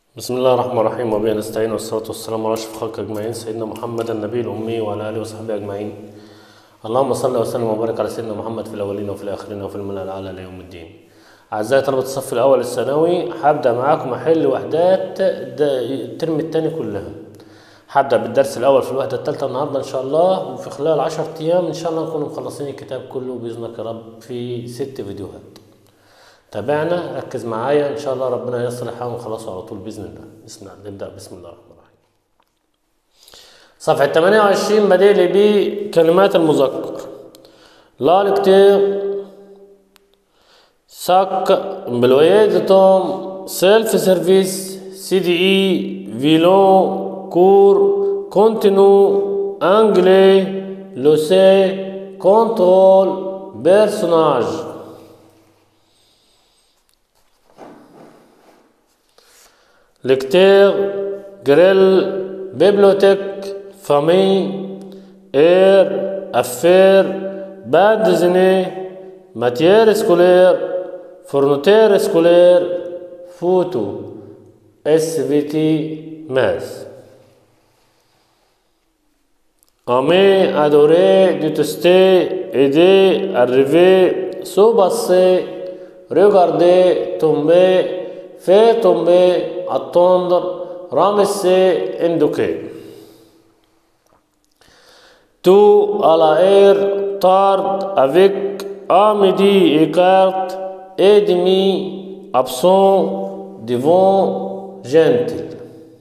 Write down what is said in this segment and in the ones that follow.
بسم الله الرحمن الرحيم وبه نستعين والصلاة والسلام على أشرف خلق أجمعين سيدنا محمد النبي الأمي وعلى آله وصحبه أجمعين اللهم صل وسلم وبارك على سيدنا محمد في الأولين وفي الآخرين وفي الملأ الأعلى ليوم الدين أعزائي طلبة الصف الأول الثانوي هبدأ معاكم أحل وحدات د- الترم التاني كلها هبدأ بالدرس الأول في الوحدة التالتة النهاردة إن شاء الله وفي خلال عشر أيام إن شاء الله نكون مخلصين الكتاب كله بإذنك يا رب في ست فيديوهات تابعنا ركز معايا ان شاء الله ربنا ييسر الحال ونخلصه على طول باذن الله بسم الله نبدا بسم الله الرحمن الرحيم صفحه 28 بديل بكلمات المذكر لا lecteur sac employé de temps self service CDI violon cours continu anglais lycée contrôle personnage lecteur, grille, bibliothèque, famille, air, affaires, bande dessinée, matière scolaire, fourniture scolaire, photo, SVT, maths. Aimer, adorer, détester, aider, arriver, se passer, regarder, tomber, faire tomber, attendre, ramasser, indiquer. Tout à la air, tard, avec, à midi, écart, et demi, absent, devant, gentil.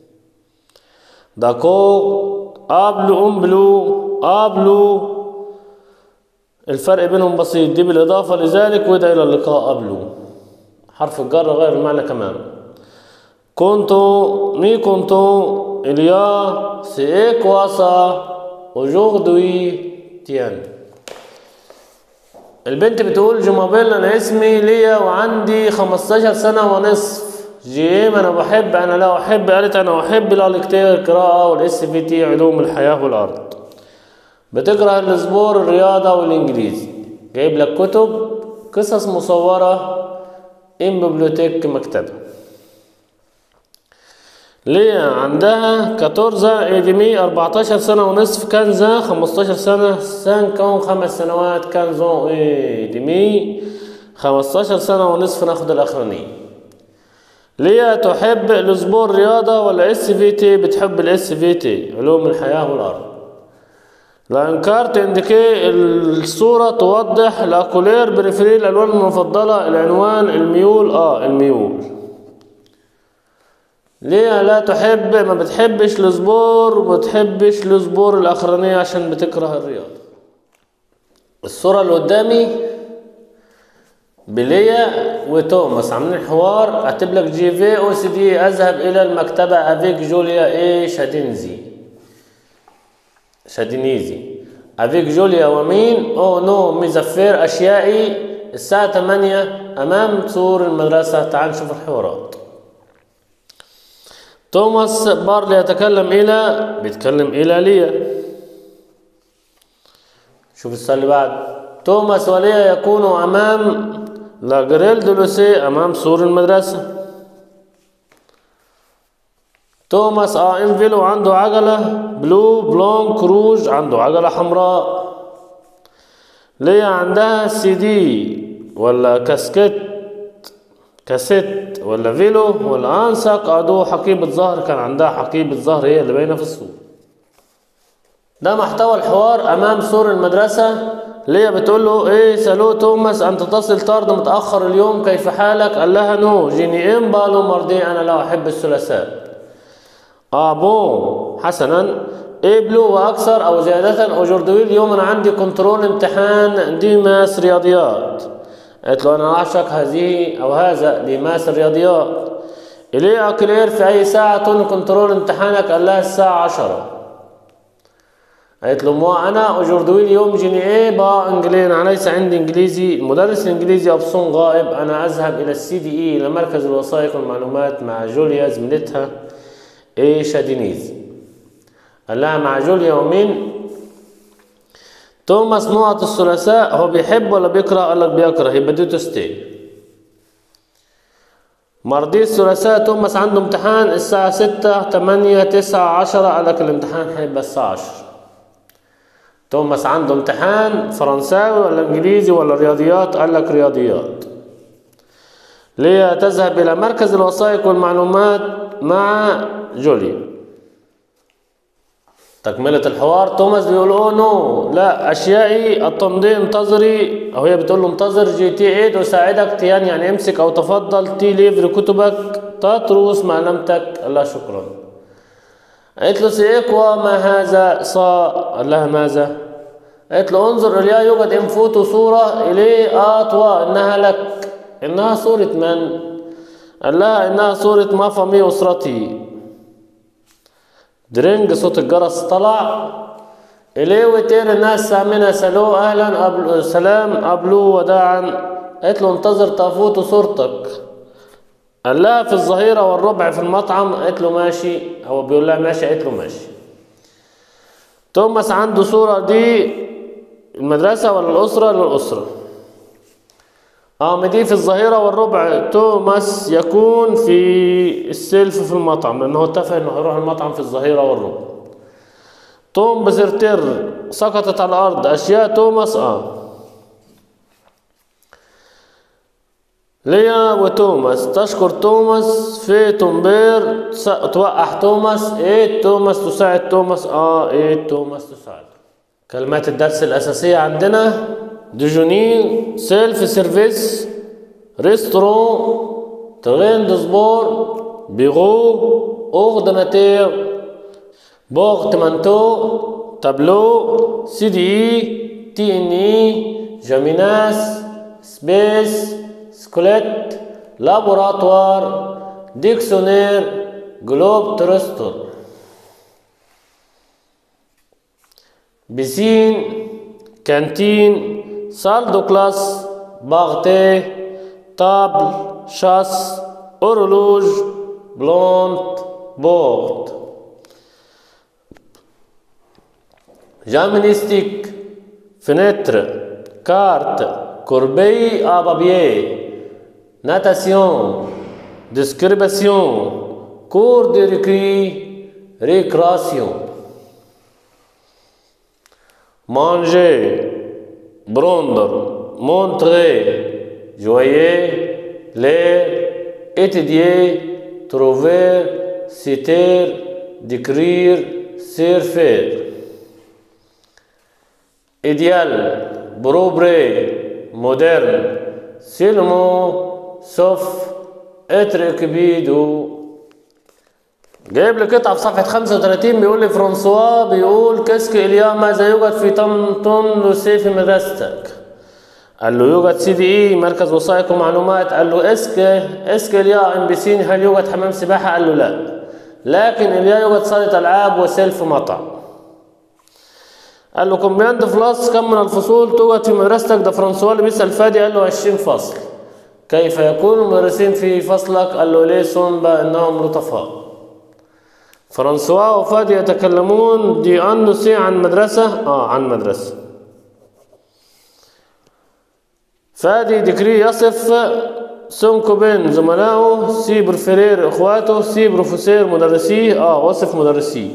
D'accord قابلوا قبلوا قابلوا الفرق بينهم بسيط دي بالإضافة لذلك وده إلى اللقاء قبلوا حرف الجر غير المعنى كمان كنتو مي كنتو إليا سيك واسا aujourd'hui تيان البنت بتقول جمابيل انا اسمي ليا وعندي 15 سنة ونصف جيم انا بحب انا لا احب قالت انا احب الالكتير القراءة والاس في تي علوم الحياة والارض بتكره الاسبور الرياضة والانجليزي جايب لك كتب قصص مصورة ام ببليوتيك مكتبة ليا عندها 14 ايدمي 14 سنة ونصف كنزة 15 سنة سان كون خمس سنوات كنزون ايدمي 15 سنة ونصف ناخد الاخرانية ليا تحب الاسبوع الرياضة ولا اس في تي بتحب الاس في تي علوم الحياة والارض الانكار تندكي الصورة توضح لاكولير بريفري الالوان المفضلة العنوان الميول اه الميول ليه لا تحب ما بتحبش السبور وما بتحبش السبور الاخرانية عشان بتكره الرياضة الصورة اللي قدامي بليا وتوماس عاملين حوار كاتب لك جي في او سي دي اذهب الى المكتبة افيك جوليا ايه شادينزي شادينيزي افيك جوليا ومين او نو ميزافير اشيائي الساعة 8 امام سور المدرسة تعال نشوف الحوارات توماس بارلي يتكلم إلى بيتكلم إلى ليا شوف السؤال اللي بعد توماس وليا يكونوا أمام لا جريل دولوسي أمام سور المدرسة توماس اه انفيلو عنده عجلة بلو بلونك روج عنده عجلة حمراء ليا عندها سي دي ولا كاسكيت كاسيت ولا فيلو ولا انسق ادو حقيبة ظهر كان عندها حقيبة ظهر هي اللي باينة في الصورة ده محتوى الحوار امام سور المدرسة ليا بتقول له ايه سالو توماس انت تصل طرد متأخر اليوم كيف حالك قال لها نو جيني ام بالو مرضي انا لا احب الثلاثاء اه بون حسنا ايه بلو واكثر او زيادة اجردوي اليوم انا عندي كنترول امتحان ديماس رياضيات قالت له انا اعشق هذه او هذا لماس الرياضيات اليه اكلير في اي ساعة تون كنترول امتحانك قال لها الساعة عشرة قالت له مو انا اجردوي اليوم جيني ايه با انجلين انا ليس عندي انجليزي المدرس الانجليزي ابصون غائب انا اذهب الى السي دي اي الى مركز الوثائق والمعلومات مع جوليا زميلتها ايه شادينيز قال لها مع جوليا ومين توماس نقط الثلاثاء هو بيحب ولا بيكره قال لك بيكره يبقى دي تستي مرضي الثلاثاء توماس عنده امتحان الساعة ستة تمانية تسعة عشرة قال لك الامتحان هيبقى الساعة عشرة توماس عنده امتحان فرنساوي ولا انجليزي ولا رياضيات قال لك رياضيات ليا تذهب إلى مركز الوثائق والمعلومات مع جولي تكملة الحوار توماس بيقول اوه نو لا اشيائي التمضي انتظري او هي بتقول له انتظر جي تي عيد وساعدك تيان يعني امسك او تفضل تي ليفر كتبك تترس معلمتك الله شكرا قالت له سيكوا ما هذا صا قال لها ماذا قالت له انظر اليا يوجد انفوتو صورة اليه اطوى انها لك انها صورة من قال لها انها صورة ما فمي اسرتي درنج صوت الجرس طلع إليه وتير الناس سامنا سلو أهلا قبل سلام قبلوه وداعا قالت له انتظر تفوت صورتك قال لها في الظهيرة والربع في المطعم قالت له ماشي هو بيقول لها ماشي قالت له ماشي توماس عنده صورة دي المدرسة ولا الأسرة للأسرة اه دي في الظهيرة والربع توماس يكون في السيلف في المطعم لأنه اتفق إنه هيروح المطعم في الظهيرة والربع توم بزرتر سقطت على الأرض أشياء توماس اه ليا وتوماس تشكر توماس في تومبير توقح توماس ايه توماس تساعد توماس اه ايه توماس تساعد كلمات الدرس الأساسية عندنا ديجوني سيلف سيرفيس ريستورون ترين دو سبور بيرو اورديناتير بورتمانتو تابلو سي دي تي ان اي جاميناس سبيس سكوليت لابوراتوار ديكسونير جلوب ترستر بسين كانتين salle de classe, barté, table, chasse, horloge, blonde, board. Gymnastique, fenêtre, carte, corbeille à papier, natation, description, cours de récré, récréation. Manger, Bronder, montrer, joyer, lire, étudier, trouver, citer, décrire, surfer. Idéal, progrès, moderne, seulement, sauf être équipé جايب لي قطعة في صفحة 35 بيقول لي فرانسوا بيقول كاسك إليا ماذا يوجد في طنطن لوسي في مدرستك قال له يوجد سي دي اي مركز وثائق ومعلومات قال له اسك اسك إليا ام بي سي هل يوجد حمام سباحة قال له لا لكن إليا يوجد صالة ألعاب وسيلف مطعم قال له كومبيان دو فلاس كم من الفصول توجد في مدرستك ده فرانسوا اللي بيسأل فادي قال له 20 فصل كيف يكون المدرسين في فصلك قال له ليسون بأنهم لطفاء فرانسوا وفادي يتكلمون دي أندوسي عن مدرسة آه عن مدرسة فادي ديكري يصف سونكو بين زملائه سي برفرير اخواته سي بروفيسور مدرسيه اه وصف مدرسيه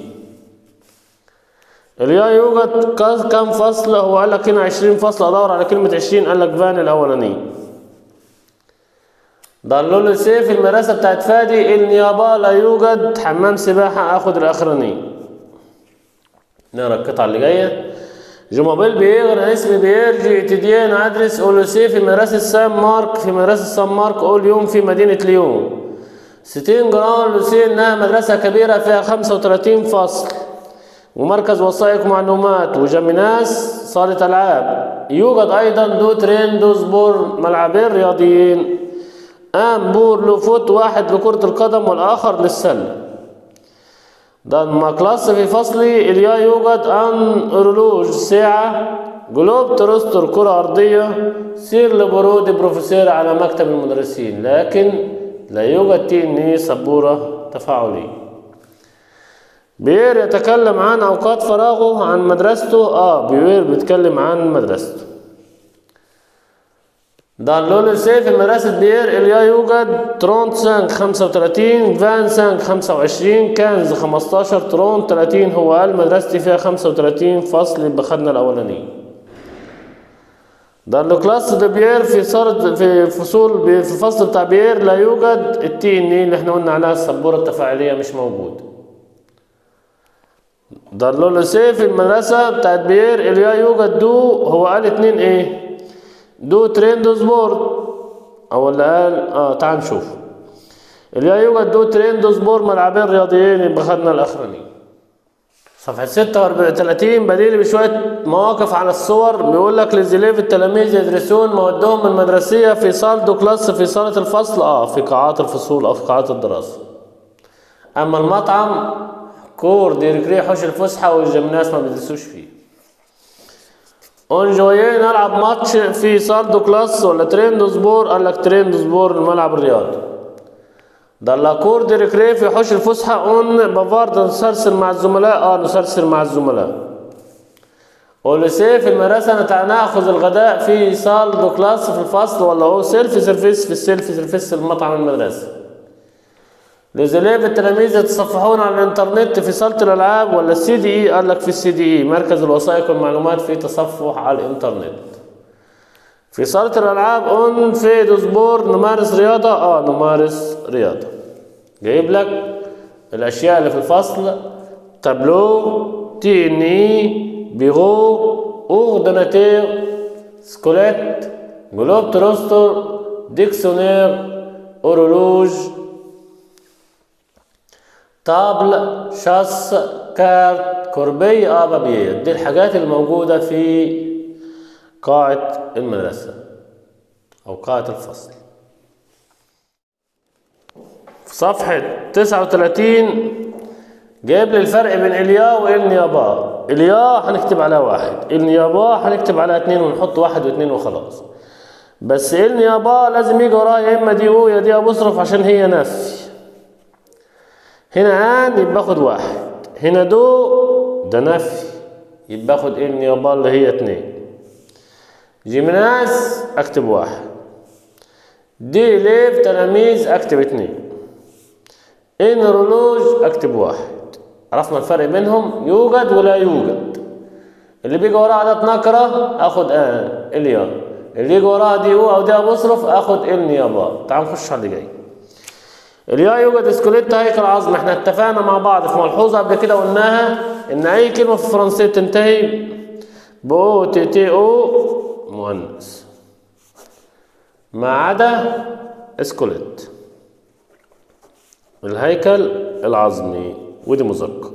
اليا يوجد كم فصل هو قال لك هنا 20 فصل ادور على كلمة 20 قال لك فان الاولانية ضلوا لي سي في المدرسة بتاعت فادي النيابة لا يوجد حمام سباحة اخد الاخرانية نقرا القطعة اللي جاية جومابيل بيغر اسمي بيرجي اتديان ادرس اولوسي في مدرسة سان مارك في مدرسة سان مارك اول يوم في مدينة ليون ستين جران لوسي انها مدرسة كبيرة فيها خمسة وتلاتين فصل ومركز وثائق معلومات وجميناس صالة ألعاب يوجد أيضا دو ترين دو سبور ملعبين رياضيين قام بور له فوت واحد لكرة القدم والآخر للسلة ده ما كلاس في فصلي اليا يوجد أن أورولوج ساعة جلوب تروستر كرة أرضية سير لبرود بروفيسور على مكتب المدرسين لكن لا يوجد تي ان اي سبورة تفاعلية بيير يتكلم عن أوقات فراغه عن مدرسته اه بيير بيتكلم عن مدرسته Dans le lycée في مدرسة بيير إليا يوجد 35 35 25 25 15 15 30 30 هو قال مدرستي فيها 35 فصل يبقى خدنا الأولاني Dans le classe de بيير في صارت في فصول في الفصل بتاع بيير لا يوجد التي ان اللي احنا قلنا عليها السبورة التفاعلية مش موجود Dans le lycée في المدرسة بتاعت بيير إليا يوجد دو هو قال اتنين ايه دو ترين دو سبورت او اللي قال اه تعال نشوف اللي يوجد دو ترين دو سبور ملعبين رياضيين يبقى خدنا الاخراني صفحة 36 بديل بشوية مواقف على الصور بيقول لك لزليف التلاميذ يدرسون موادهم المدرسية في صال دو كلاس في صالة الفصل اه في قاعات الفصول او في قاعات الدراسة اما المطعم كور دي ريكري حوش الفسحة والجمناس ما بيدرسوش فيه اونجويه نلعب ماتش في صال دو كلاس ولا ترين دو سبور قال لك ترين دو سبور الملعب الرياضي ده لاكور دي ريكري في حوش الفسحة اون بافارد نسرسل مع الزملاء اه نسرسل مع الزملاء ولسي في المدرسة نتع- ناخذ الغداء في صال دو كلاس في الفصل ولا هو سيلفي سيرفيس في السيلفي سيرفيس المطعم المدرسة لزليف التلاميذ يتصفحون على الانترنت في صالة الالعاب ولا السي دي اي قال لك في السي دي اي مركز الوثائق والمعلومات في تصفح على الانترنت في صالة الالعاب اون في دوسبور نمارس رياضة اه نمارس رياضة جايب لك الاشياء اللي في الفصل تابلو تي ان اي بيغو اورديناتير سكوليت جلوب تروستر ديكسيونير اورولوج طابل شاس كارت كوربي آبابية دي الحاجات الموجودة في قاعة المدرسة أو قاعة الفصل في صفحة 39 جايب لي الفرق بين إليا والنيابا إليا هنكتب عليها واحد النيابا هنكتب عليها اتنين ونحط واحد واتنين وخلاص بس النيابا لازم يجي وراها يا إما دي أو يا دي أبو أصرف عشان هي نفي هنا ان يبقى باخد واحد هنا دو ده نفي يبقى باخد ايه النيابة اللي هي اتنين جيمناز اكتب واحد دي ليف تلاميذ اكتب اتنين انرولوج اكتب واحد عرفنا الفرق بينهم يوجد ولا يوجد اللي بيجي وراها عدد نكرة اخد ان اليا اللي يجي وراها دي او او دي ابوصرف اخد النيابة تعال نخش على اللي جاي اليا يوجد سكوليت هيكل عظمي احنا اتفقنا مع بعض في ملحوظه قبل كده قلناها ان اي كلمه في الفرنسيه تنتهي بو تي تي او مؤنث ما عدا سكوليت الهيكل العظمي ودي مذكر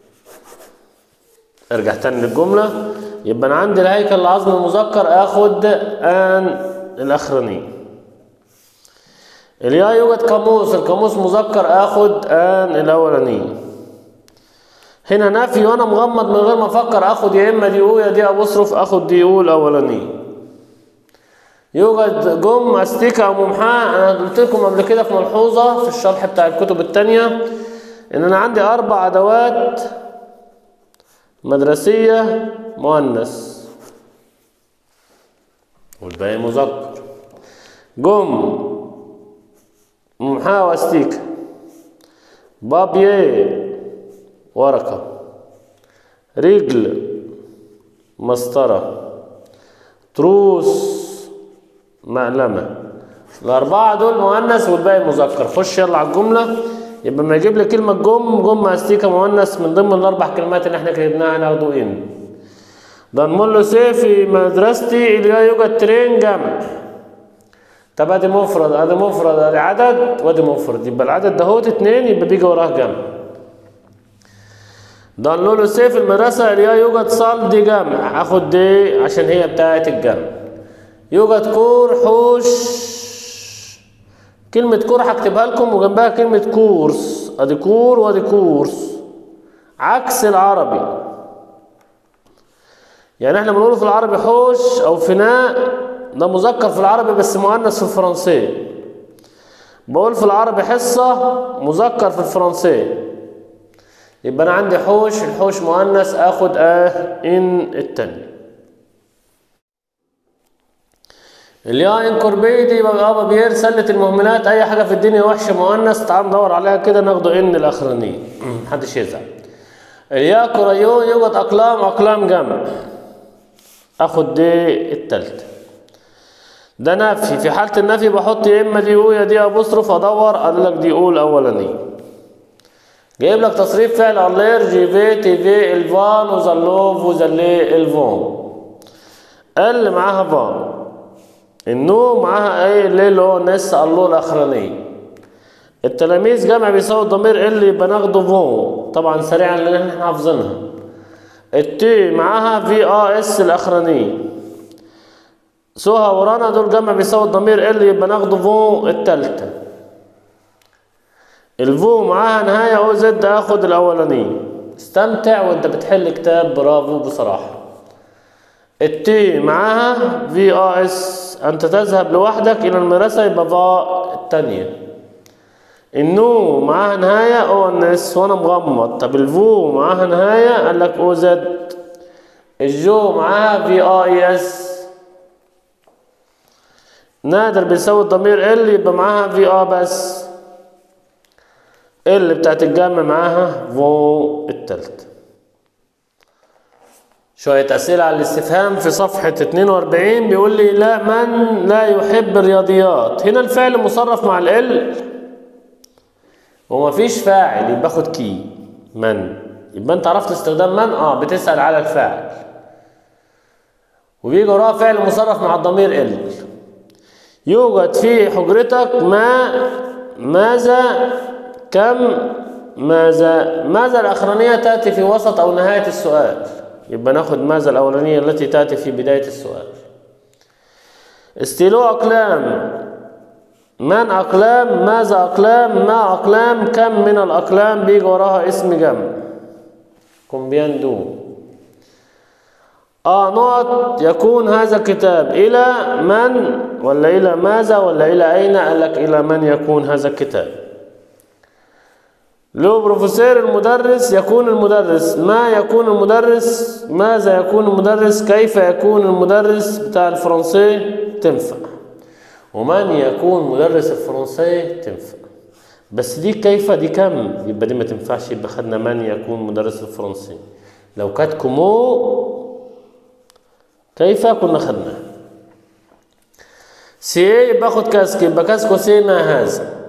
ارجع تاني للجمله يبقى انا عندي الهيكل العظمي المذكر اخد ان الاخراني اليا يوجد قاموس القاموس مذكر اخد ان الاولاني هنا نفي وانا مغمض من غير ما افكر اخد يا اما دي او يا دي ابصرف اخد دي او الاولاني يوجد جم استيكا او ممحاه انا قلت لكم قبل كده في ملحوظه في الشرح بتاع الكتب التانية ان انا عندي اربع ادوات مدرسيه مؤنث والباقي مذكر جم محا واستيك بابيه ورقة رجل مسطرة تروس مقلمة الأربعة دول مؤنث والباقي مذكر خش يلا على الجملة يبقى ما يجيب لي كلمة جم جم استيكا مؤنث من ضمن الأربع كلمات اللي احنا كتبناها هناخده إن ده نقول له سي في مدرستي اللي يوجد ترين جمع طب ادي مفرد ادي مفرد ادي عدد وادي مفرد يبقى العدد ده هو اتنين يبقى بيجي وراه جمع ده نقول له سي في المدرسة اللي يوجد صال دي جمع هاخد دي عشان هي بتاعت الجمع يوجد كور حوش كلمة كور هكتبها لكم وجنبها كلمة كورس ادي كور وادي كورس عكس العربي يعني احنا بنقوله في العربي حوش او فناء ده مذكر في العربي بس مؤنث في الفرنسي بقول في العربي حصة مذكر في الفرنسي يبقى انا عندي حوش الحوش مؤنث اخد اه ان التانية اليا انكوربيدي يبقى بابا بير سلة المهملات اي حاجة في الدنيا وحشة مؤنث تعال ندور عليها كده ناخده ان الاخرانية محدش يزعل اليا كوريون يوجد اقلام اقلام جمع اخد دي التالتة ده نفي في حالة النفي بحط يا اما دي او يا دي ابوستروف ادور قال لك دي او الاولانية جايب لك تصريف فعل اللير جي في تي في الفان وزلوف وزلي الفون ال معاها فان النو معاها ايه اللي اللي هو نس الله الاخرانية التلاميذ جمع بيساوي الضمير اللي يبقى ناخده فون طبعا سريعا لان احنا حافظينها التي معاها في ا اس الاخرانية سوها ورانا دول جمع بيساوي الضمير اللي يبقى ناخده فون التالتة الفو معاها نهاية او زد اخد الاولانية استمتع وانت بتحل كتاب برافو بصراحة التي معاها في ا اس انت تذهب لوحدك الى المدرسة يبقى فا التانية النو معاها نهاية او ان اس وانا مغمض طب الفو معاها نهاية قال لك او زد الجو معاها في ا اي اس نادر بيساوي الضمير ال يبقى معاها في ا بس ال بتاعت الجمع معاها فو التالت شوية أسئلة على الاستفهام في صفحة 42 بيقول لي لا من لا يحب الرياضيات هنا الفعل مصرف مع ال ومفيش فاعل يبقى باخد كي من يبقى انت عرفت استخدام من اه بتسأل على الفاعل وبيجي وراه فعل مصرف مع الضمير ال يوجد في حجرتك ما ماذا كم ماذا ماذا الأخرانية تأتي في وسط أو نهاية السؤال يبقى ناخد ماذا الأولانية التي تأتي في بداية السؤال استيلو أقلام من أقلام ماذا أقلام ما أقلام كم من الأقلام بيجي وراها اسم جمع كومبيان دو آه نقط يكون هذا الكتاب إلى من ولا إلى ماذا ولا إلى أين قال لك إلى من يكون هذا الكتاب لو بروفيسور المدرس يكون المدرس ما يكون المدرس ماذا يكون المدرس كيف يكون المدرس بتاع الفرنسي تنفع ومن يكون مدرس الفرنسي تنفع بس دي كيف دي كم يبقى دي ما تنفعش يبقى خدنا من يكون مدرس الفرنسي لو كانت كومو كيف كنا خدنا سي باخد كاسك يبقى كاسكو سي ما هذا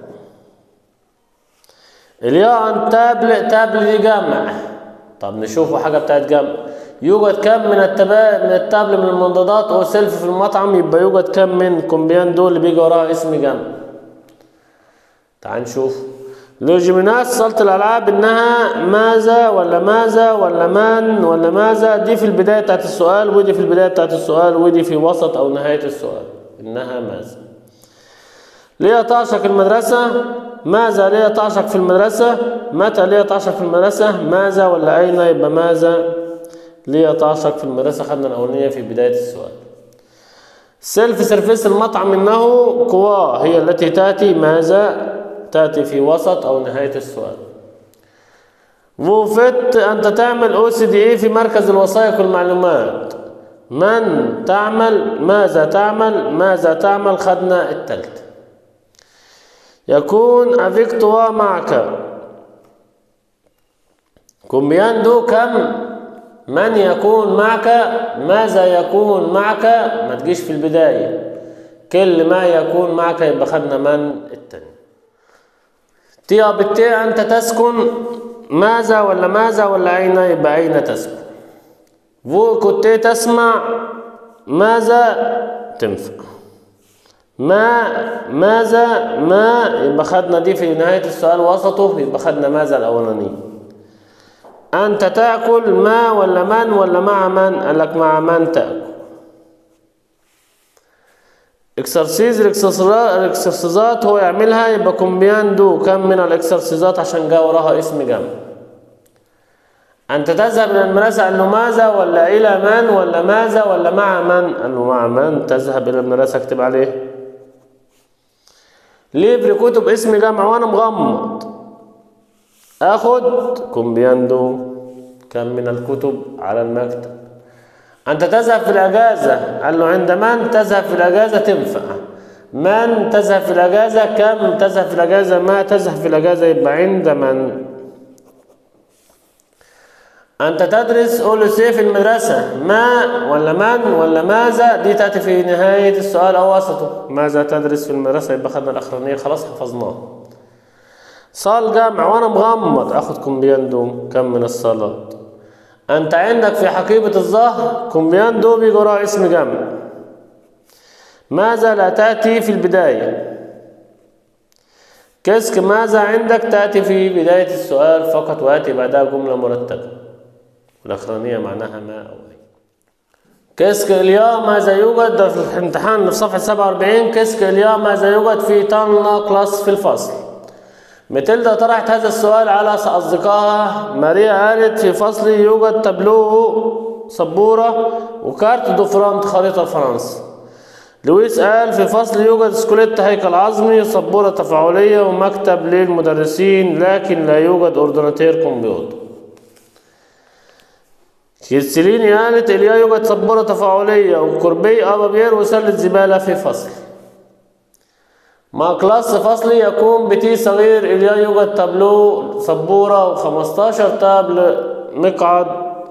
الياء ان تابل تابل دي جمع طب نشوفوا حاجه بتاعت جمع يوجد كم من التبا من التابل من المنضدات او سيلف في المطعم يبقى يوجد كم من كومبيان دول اللي بيجي وراها اسم جمع تعال نشوف لو جيميناس صالة الألعاب إنها ماذا ولا ماذا ولا من ولا ماذا دي في البداية بتاعت السؤال ودي في البداية بتاعت السؤال ودي في وسط أو نهاية السؤال إنها ماذا ليه تعشق المدرسة ماذا ليه تعشق في المدرسة متى ليه تعشق في المدرسة ماذا ولا أين يبقى ماذا ليه تعشق في المدرسة خدنا الأولانية في بداية السؤال سيلف سيرفيس المطعم إنه قواه هي التي تأتي ماذا تأتي في وسط أو نهاية السؤال وفت أنت تعمل او سي دي اي في مركز الوثائق والمعلومات من تعمل ماذا تعمل ماذا تعمل خدنا التالت يكون افيك توا معك كومبياندو كم من يكون معك ماذا يكون معك ما تجيش في البداية كل ما يكون معك يبقى خدنا من التاني تيا بالتي أنت تسكن ماذا ولا ماذا ولا أين يبقى أين تسكن فو كنت تسمع ماذا تنفع ما ماذا ما يبقى خدنا دي في نهاية السؤال وسطه يبقى خدنا ماذا الأولاني أنت تأكل ما ولا من ولا مع من قال لك مع من تأكل اكسرسيز الاكسرسيزات هو يعملها يبقى كومبيان دو كم من الاكسرسيزات عشان جاء وراها اسم جمع أنت تذهب إلى المدرسة قال له ماذا ولا إلى من ولا ماذا ولا مع من قال له مع من تذهب إلى المدرسة اكتب عليه ليفري كتب اسم جمع وأنا مغمض آخد كومبياندو كم من الكتب على المكتب أنت تذهب في الأجازة قال له عند من تذهب في الأجازة تنفع من تذهب في الأجازة كم تذهب في الأجازة ما تذهب في الأجازة يبقى عند من أنت تدرس قول له سي في المدرسة ما ولا من ولا ماذا دي تأتي في نهاية السؤال أو وسطه ماذا تدرس في المدرسة يبقى خدنا الأخرانية خلاص حفظناه صال جمع وأنا مغمض أخد كومبياندو كم من الصلاة أنت عندك في حقيبة الظهر كومبياندو بيجي وراء اسم جمع ماذا لا تأتي في البداية كسك ماذا عندك تأتي في بداية السؤال فقط ويأتي بعدها جملة مرتبة والأخرانية معناها ما أو أي كسك اليا ماذا يوجد ده في الامتحان في صفحة 47 كسك اليا ماذا يوجد في طنلا كلاس في الفصل متلدا طرحت هذا السؤال على أصدقائها ماريا قالت في فصلي يوجد تابلو سبورة وكارت دو فرانت خريطة فرنسا لويس قال في فصل يوجد سكوليت هيكل عظمي سبورة تفاعلية ومكتب للمدرسين لكن لا يوجد أورديناتير كمبيوتر كيرسليني قالت إليا يوجد سبورة تفاعلية وكوربي أبابير وسلة زبالة في فصل مع كلاس فصلي يكون بتي صغير إليا يوجد تابلو سبورة و15 تابل مقعد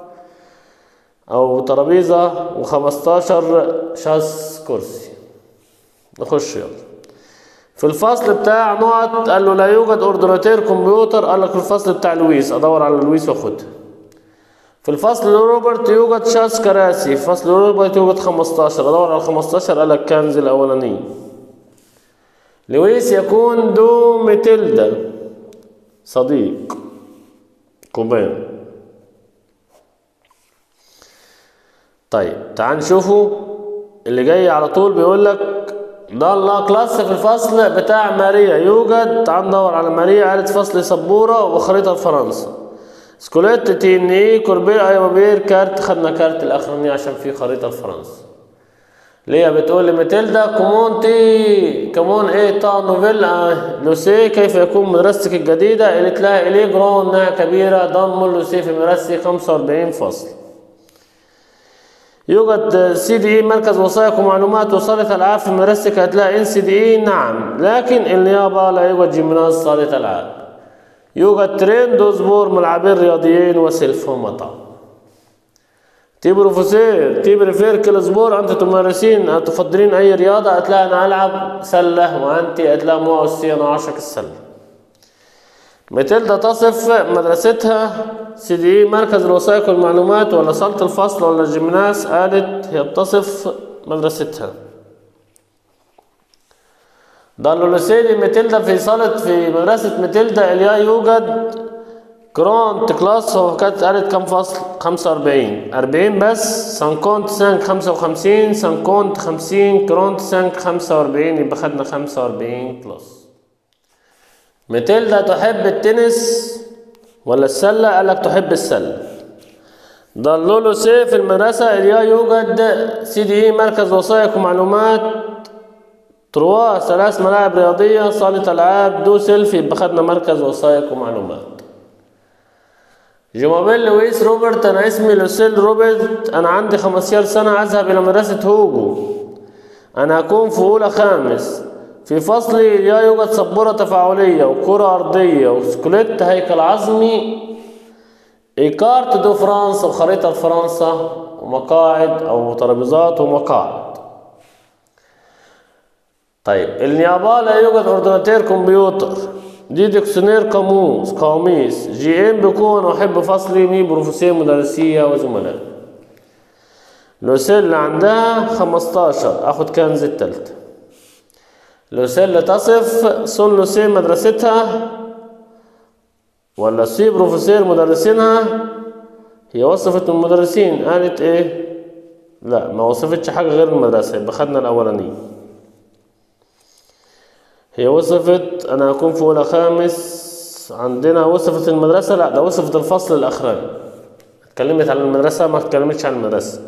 أو ترابيزة و15 شاس كرسي نخش يلا في الفصل بتاع نقط قال له لا يوجد اورديناتير كمبيوتر قال لك في الفصل بتاع لويس ادور على لويس واخدها في الفصل روبرت يوجد شاس كراسي في فصل روبرت يوجد 15 ادور على 15 قال لك كنز الاولاني لويس يكون دو ميتيلدا صديق كوبان طيب تعال نشوفوا اللي جاي على طول بيقول لك ده الله كلاس في الفصل بتاع ماريا يوجد تعال ندور على ماريا قالت فصل سبورة وخريطة فرنسا سكوليت تي ان اي كوربير ايوبير كارت خدنا كارت الاخراني عشان في خريطة فرنسا ليا بتقول لي ماتيلدا كومونتي كمون ايه تا نوفيل لوسي كيف يكون مدرستك الجديدة قالت لها اليه جرون انها كبيرة ضم لوسي في مدرستي 45 فصل يوجد سي دي اي مركز وثائق ومعلومات وصالة العاب في مدرستك هتلاقي ان سي دي اي نعم لكن النيابة لا يوجد جيمناز صالة العاب يوجد ترين دوزبور ملعبين رياضيين وسيلف ومطعم تي بروفيسور تي بريفير كل اسبوع انت تمارسين تفضلين اي رياضة هتلاقي انا العب سلة وانت هتلاقي مو اوسي انا عاشق السلة ماتيلدا تصف مدرستها سي دي مركز الوثائق والمعلومات ولا صالة الفصل ولا الجيمناس قالت هي بتصف مدرستها قالوا لسيدي ماتيلدا في صالة في مدرسة ماتيلدا اليا يوجد كرونت كلاس هو كانت قالت كم فصل 45 40 بس سانكونت سانك 55 سانكونت 50 كرونت سانك 45 يبقى خدنا 45 كلاس ماتيلدا تحب التنس ولا السلة قال لك تحب السلة ضلوا له سي في المدرسة اليا يوجد سي دي اي مركز وثائق ومعلومات تروا ثلاث ملاعب رياضية صالة ألعاب دو سيلفي يبقى خدنا مركز وثائق ومعلومات جمابيل لويس روبرت أنا اسمي لوسيل روبرت أنا عندي 15 سنة أذهب إلى مدرسة هوجو أنا هكون في أولى خامس في فصلي لا يوجد سبورة تفاعلية وكرة أرضية وسكليت هيكل عظمي إيكارت دو فرنسا وخريطة فرنسا ومقاعد أو ترابيزات ومقاعد طيب النيابة لا يوجد أورديناتير كمبيوتر دي ديكسيونير قاموس قاميس جي ام بكون أحب فصلي مي بروفيسور مدرسية وزملاء لوسيل اللي عندها 15 أخد كنز التالتة لوسيل تصف سون لوسيل مدرستها ولا سي بروفيسور مدرسينها هي وصفت المدرسين قالت ايه لا ما وصفتش حاجة غير المدرسة يبقى خدنا الأولانية هي وصفت أنا هكون في أولى خامس عندنا وصفت المدرسة لا ده وصفت الفصل الأخراني اتكلمت عن المدرسة ما اتكلمتش عن المدرسة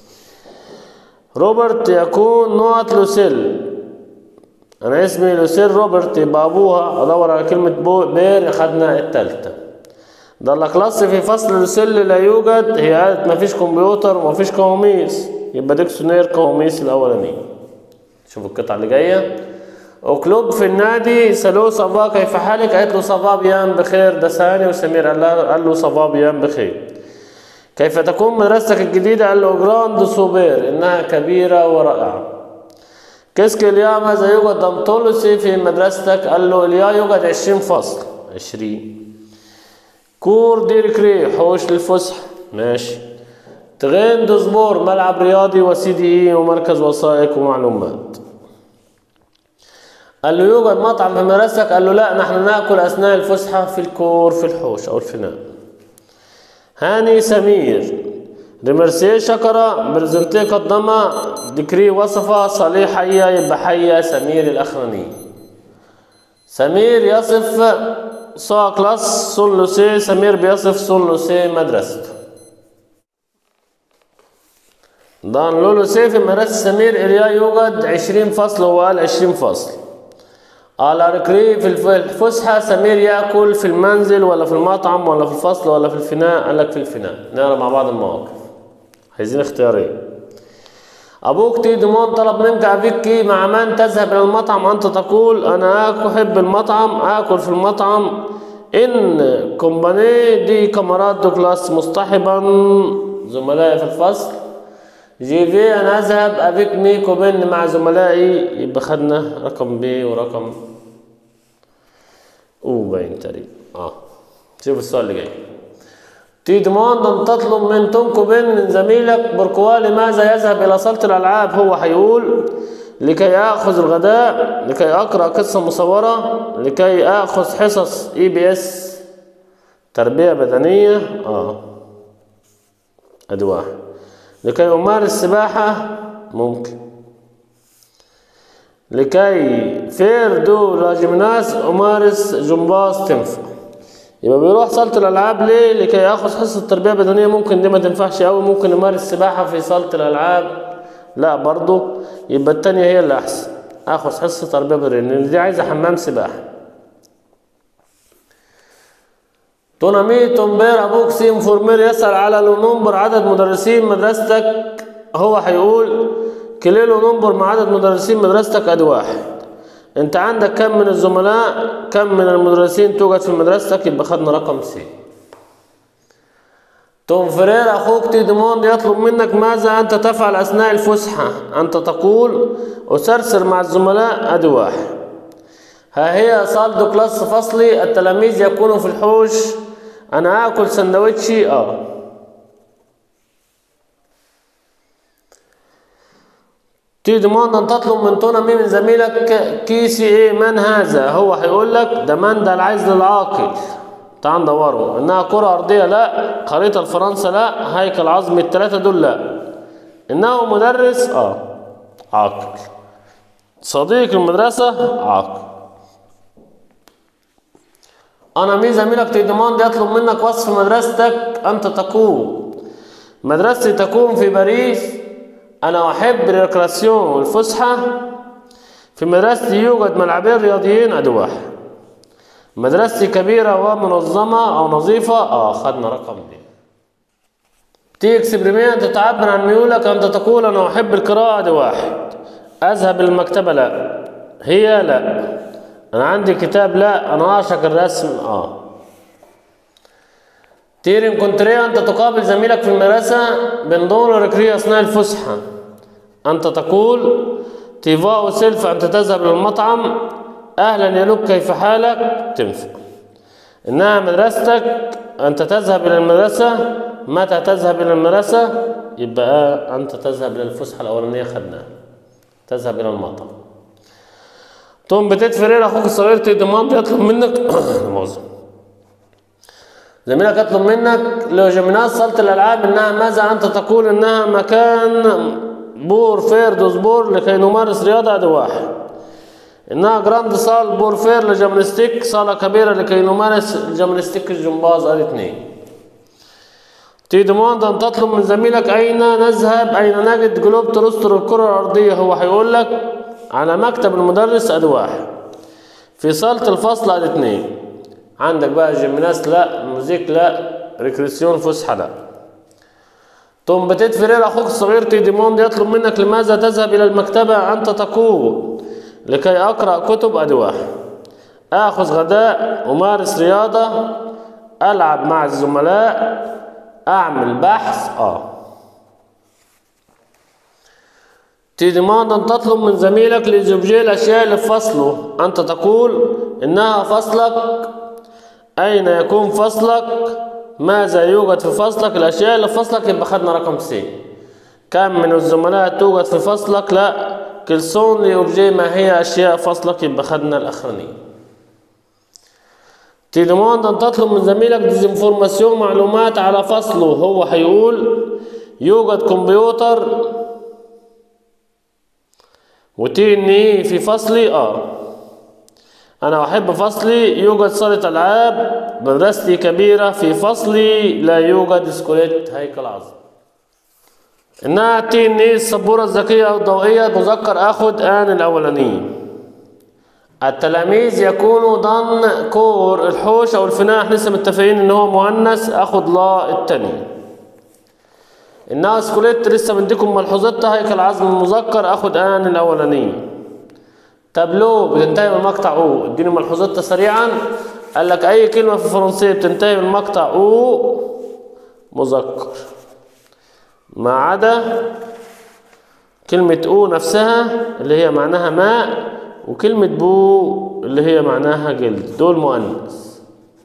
روبرت يكون نوعة لوسيل أنا اسمي لوسيل روبرت يبقى أبوها أدور على كلمة بو بير خدنا التالتة ده لا كلاس في فصل لوسيل لا يوجد هي قالت مفيش كمبيوتر ومفيش قواميس يبقى ديكشنير قواميس الاولاني شوفوا القطعه اللي جايه وكلوب في النادي سالوه صبا كيف حالك قالت له صبا بيان بخير ده ثاني وسمير قال له قال له صبا بيان بخير كيف تكون مدرستك الجديدة قال له جراند سوبير إنها كبيرة ورائعة كيسك اليا ماذا يوجد دمتولوسي في مدرستك قال له اليا يوجد عشرين فصل عشرين كور دير كري حوش للفسح ماشي تغين دزبور ملعب رياضي وسي دي اي ومركز وثائق ومعلومات قال له يوجد مطعم في مدرستك قال له لا نحن ناكل اثناء الفسحه في الكور في الحوش او الفناء هاني سمير ريمرسيه شكرة برزنتيه قدمة ديكري وصفة صالح حية يبقى حية سمير الأخراني سمير يصف سوا كلاس سون لوسي سمير بيصف سون لوسي مدرسته دان لولو سي في مدرسة سمير إليا يوجد عشرين فصل هو قال عشرين فصل على ركري في الف- الفسحة سمير يأكل في المنزل ولا في المطعم ولا في الفصل ولا في الفناء قال لك في الفناء نقرا مع بعض المواقف عايزين اختيارين أبوك تي ديمون طلب منك أبيكي مع من تذهب إلى المطعم أنت تقول أنا آكل أحب المطعم آكل في المطعم إن كومباني دي كاميرات دو كلاس مصطحبا زملائي في الفصل جي في أنا أذهب أبيك ميكو بن مع زملائي يبقى خدنا رقم بي ورقم أو باين تقريبا آه شوف السؤال اللي جاي تي ديموند أن تطلب من تونكو بن من زميلك بركوا لماذا يذهب إلى صالة الألعاب هو هيقول لكي آخذ الغداء لكي أقرأ قصة مصورة لكي آخذ حصص إي بي إس تربية بدنية آه أدي واحد لكي أمارس سباحة ممكن لكي فير دو لا جيمناز أمارس جمباز تنفع يبقى بيروح صالة الألعاب ليه؟ لكي ياخذ حصة تربية بدنية ممكن دي ما تنفعش أوي ممكن يمارس سباحة في صالة الألعاب لا برضو يبقى التانية هي اللي أحسن آخذ حصة تربية بدنية لأن دي عايزة حمام سباحة تونامي تومبير أبوك سيم فورمير يسأل على لونومبر عدد مدرسين مدرستك هو هيقول كليلو نمبر مع عدد مدرسين مدرستك أدي واحد انت عندك كم من الزملاء كم من المدرسين توجد في مدرستك يبقى خدنا رقم سي توم فرير اخوك تيدموند يطلب منك ماذا انت تفعل اثناء الفسحه انت تقول اسرسر مع الزملاء ادي واحد ها هي صالة كلاس فصلي التلاميذ يكونوا في الحوش انا اكل سندوتشي اه تيجي ديموند ان تطلب من تونامي من زميلك كيسي ايه من هذا هو هيقول لك ده من ده العايز للعاقل تعال ندوره انها كرة ارضية لا خريطة لفرنسا لا هيكل عظمي التلاتة دول لا انه مدرس اه عاقل صديق المدرسة عاقل انا مين زميلك تيديموند يطلب منك وصف مدرستك انت تقول مدرستي تكون في باريس أنا أحب الريكراسيون والفسحة في مدرستي يوجد ملعبين رياضيين أدي واحد مدرستي كبيرة ومنظمة أو نظيفة آه خدنا رقم دي تيجي اكسبريمنت تعبر عن ميولك أنت تقول أنا أحب القراءة أدي واحد أذهب المكتبة لا هي لا أنا عندي كتاب لا أنا أعشق الرسم آه تيرين كونتري أنت تقابل زميلك في المدرسة بنضون ركري أثناء الفسحة أنت تقول تيفا سيلف أنت تذهب إلى المطعم أهلا يا لوك كيف حالك تنفع إنها مدرستك أنت تذهب إلى المدرسة متى تذهب إلى المدرسة يبقى أنت تذهب إلى الفسحة الأولانية خدناها تذهب إلى المطعم توم بتيت فرير أخوك الصغير تيدمان يطلب منك مؤاخذة زميلك يطلب منك لو جيمناز صالة الألعاب إنها ماذا أنت تقول إنها مكان بور فير دوزبور لكي نمارس رياضة أدي واحد إنها جراند صال بور فير لجيمناستيك صالة كبيرة لكي نمارس الجيمناستيك الجمباز أدي اتنين تي ديموند أن تطلب من زميلك أين نذهب أين نجد جلوب تروستر الكرة الأرضية هو هيقول لك على مكتب المدرس أدي واحد في صالة الفصل أدي اتنين عندك بقى جيمناست لا موزيك لا ريكريسيون فسحة لا توم بتيت فيرير أخوك الصغير تيديموند يطلب منك لماذا تذهب إلى المكتبة أنت تقول لكي أقرأ كتب أدي واحد آخذ غداء أمارس رياضة ألعب مع الزملاء أعمل بحث آه تيديموند أن تطلب من زميلك لزوجي الأشياء اللي في فصله أنت تقول إنها فصلك أين يكون فصلك ماذا يوجد في فصلك الأشياء اللي في فصلك يبقى خدنا رقم سي كم من الزملاء توجد في فصلك لا كلسون لأوبجي ما هي أشياء فصلك يبقى خدنا الأخرانية تيديموند أن تطلب من زميلك ديزنفورماسيون معلومات على فصله هو هيقول يوجد كمبيوتر وتي ان ايه في فصلي اه انا احب فصلي يوجد صالة العاب مدرستي كبيرة في فصلي لا يوجد سكوليت هيكل عظم انها تي ان ايه السبورة الذكية او الضوئية مذكر اخد ان الاولانية التلاميذ يكونوا ضمن كور الحوش او الفناء احنا لسه متفقين ان هو مؤنث اخد لا التانية انها سكوليت لسه مديكم ملحوظتها هيكل عظم المذكر اخد ان الاولانيه تابلو بتنتهي من مقطع او اديني ملحوظتها سريعا قال لك اي كلمه في الفرنسيه بتنتهي من مقطع او مذكر ما عدا كلمة أو نفسها اللي هي معناها ماء وكلمة بو اللي هي معناها جلد دول مؤنث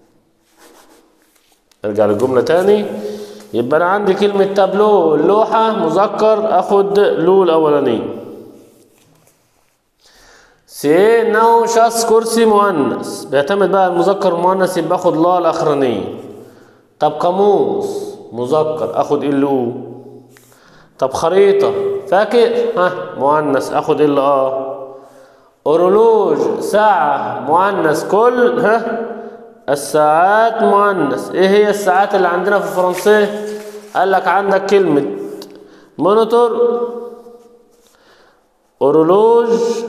ارجع للجملة تاني يبقى انا عندي كلمة تابلو اللوحة مذكر اخد لو الاولانية سي نو شاس كرسي مؤنث بيعتمد بقى المذكر المؤنث يبقى اخد لا الاخرانية طب قاموس مذكر اخد ال او طب خريطة فاكر ها مؤنث اخد ال اه اورولوج ساعة مؤنث كل ها الساعات مؤنث ايه هي الساعات اللي عندنا في الفرنسية قال لك عندك كلمة مونيتور اورولوج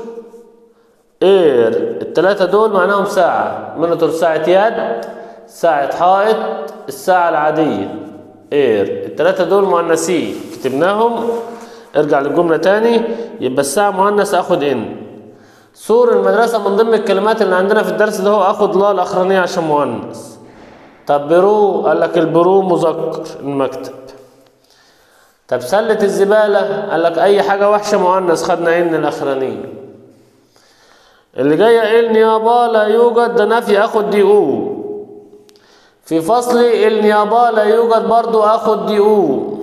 اير التلاتة دول معناهم ساعة مونيتور ساعة يد ساعة حائط الساعة العادية اير التلاتة دول مؤنثين كتبناهم ارجع للجملة تاني يبقى الساعة مؤنث اخد ان سور المدرسة من ضمن الكلمات اللي عندنا في الدرس ده هو اخد لا الاخرانية عشان مؤنث طب برو قال لك البرو مذكر المكتب طب سلة الزبالة قال لك اي حاجة وحشة مؤنث خدنا ان الاخرانية اللي جاية النيابة لا يوجد ده نفي اخد دي او في فصلي النيابة لا يوجد برضو اخد دي او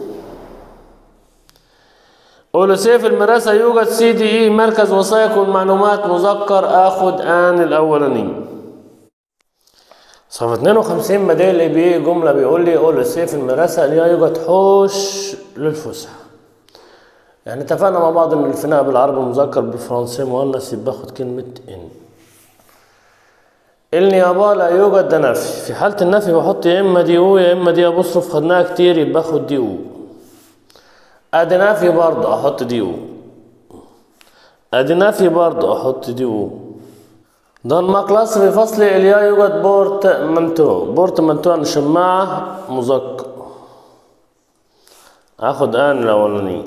أولوسيه في المدرسة يوجد سي دي اي مركز وثائق والمعلومات مذكر اخد ان الاولاني صفحة 52 بديل اي بي جملة بيقول لي أولوسيه في المدرسة لا يوجد حوش للفسحة يعني اتفقنا مع بعض ان الفناء بالعربي مذكر بالفرنسي مؤنث يبقى باخد كلمة ان النيابة لا يوجد ده نفي في حالة النفي بحط يا اما دي او يا اما دي ابوستروف خدناها كتير يبقى باخد دي او ادي نفي برضه احط دي او ادي نفي برضه احط دي او ضم كلاس في فصل اليا يوجد بورت منتو بورت منتو يعني شماعة مذكر اخد ان الاولاني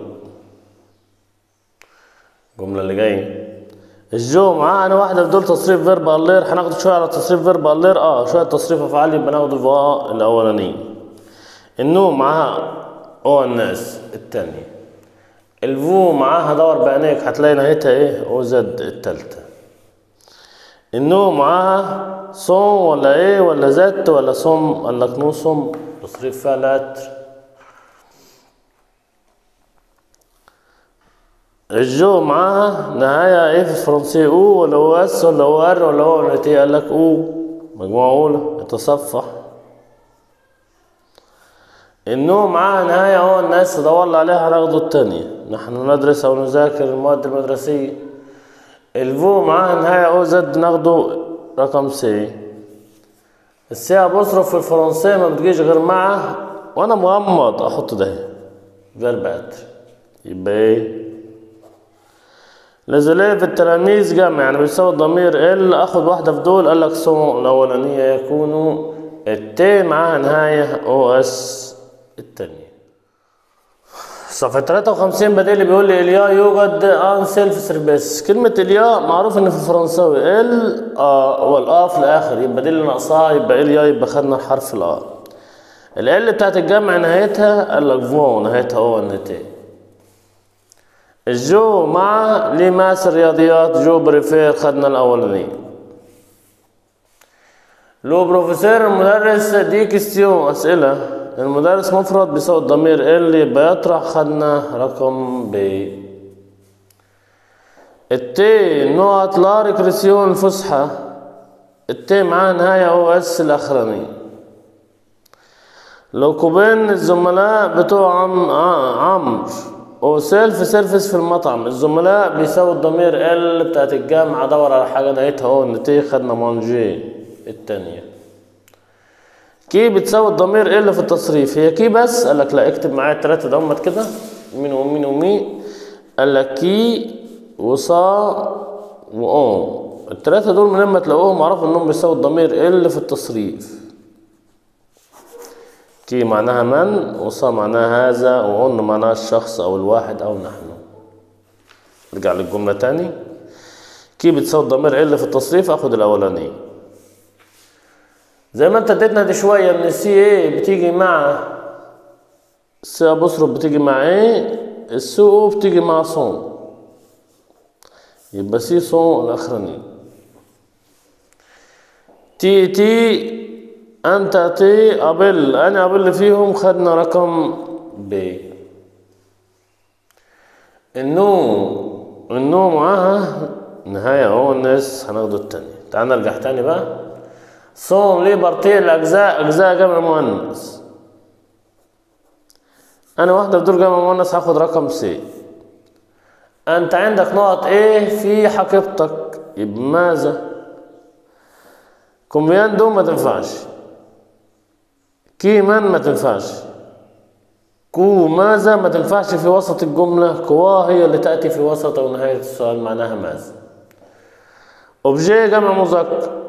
الجملة اللي جاية الجو معانا واحدة في دول تصريف فيرب اللير هناخد شوية على تصريف فيرب اللير اه شوية تصريف افعال يبقى ناخد فا الاولانية النوم معاها او الناس التانية الفو معاها دور بعينيك هتلاقي نهايتها ايه او زد التالتة النوم معاها صوم ولا ايه ولا زت ولا صم قال لك نو صم تصريف فيها لاتر الجو معاها نهاية ايه في الفرنسية او ولا او اس ولا او ار ولا او ولا تي قال لك او مجموعة اولى يتصفح النوم معاها نهاية هو الناس تدور عليها هناخده التانية نحن ندرس أو نذاكر المواد المدرسية الفو معاها نهاية أو زد ناخده رقم سي السي أبوستروف في الفرنسية ما بتجيش غير مع وأنا مغمض أحط ده فيربات يبقى إيه لزليف التلاميذ جمع يعني بيساوي الضمير ال اخد واحدة في دول قال لك سون الاولانية يكون التي معاها نهاية او اس التانية صفحة 53 بديل بيقول لي اليا يوجد ان سيلف سيرفيس كلمة اليا معروف ان في الفرنساوي ال ا والآ في الاخر يبقى دي اللي ناقصاها يبقى اليا يبقى خدنا الحرف الآ ال بتاعت الجمع نهايتها قال لك فون نهايتها او ان تي الجو مع لي ماس الرياضيات جو بريفير خدنا الاولاني لو بروفيسور المدرس دي كيستيون اسئله المدرس مفرد بيساوي الضمير ال يبقى يطرح خدنا رقم ب التي نقط لا ريكريسيون الفسحة التي معاه نهاية او اس الاخراني لو كوبين الزملاء بتوع عم عمرو وسيلف سيرفيس في المطعم الزملاء بيساوي الضمير ال بتاعت الجامعة دور على حاجة نهايتها او نتي خدنا مانجي التانية كي بتساوي الضمير ال في التصريف هي كي بس قال لك لا اكتب معايا التلاتة دمت كده مين ومين ومين قال لك كي وصا وأم التلاتة دول من لما تلاقوهم اعرفوا انهم بيساوي الضمير ال في التصريف كي معناها من وصا معناها هذا وأن معناها الشخص أو الواحد أو نحن نرجع للجملة تاني كي بتساوي الضمير ال في التصريف اخد الأولاني زي ما انت اديتنا دي شوية ان السي ايه بتيجي مع السي ابوستروف بتيجي مع ايه السي او بتيجي مع صون يبقى سي صون الاخراني تي تي انت تي قبل انا قبل فيهم خدنا رقم ب النو النو معاها نهاية اهو الناس هناخده التاني تعال نرجع تاني بقى صوم ليبرتي الاجزاء اجزاء جمع مؤنث انا واحده في دول جمع مؤنث هاخد رقم سي انت عندك نقط ايه في حقيبتك يبقى ماذا كومبياندو ما تنفعش كي من ما تنفعش كو ماذا ما تنفعش في وسط الجملة كوا هي اللي تأتي في وسط أو نهاية السؤال معناها ماذا أوبجي جمع مذكر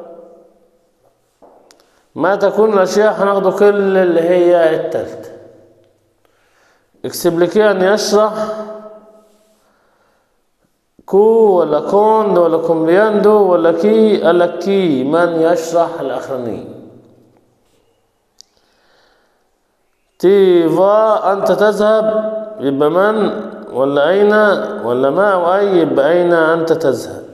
ما تكون الأشياء هناخده كل اللي هي التالتة اكسبليكي أن يشرح كو ولا كوند ولا كومبياندو ولا كي قال لك كي من يشرح الأخراني تيفا أنت تذهب يبقى من ولا أين ولا ما وأي يبقى أين أنت تذهب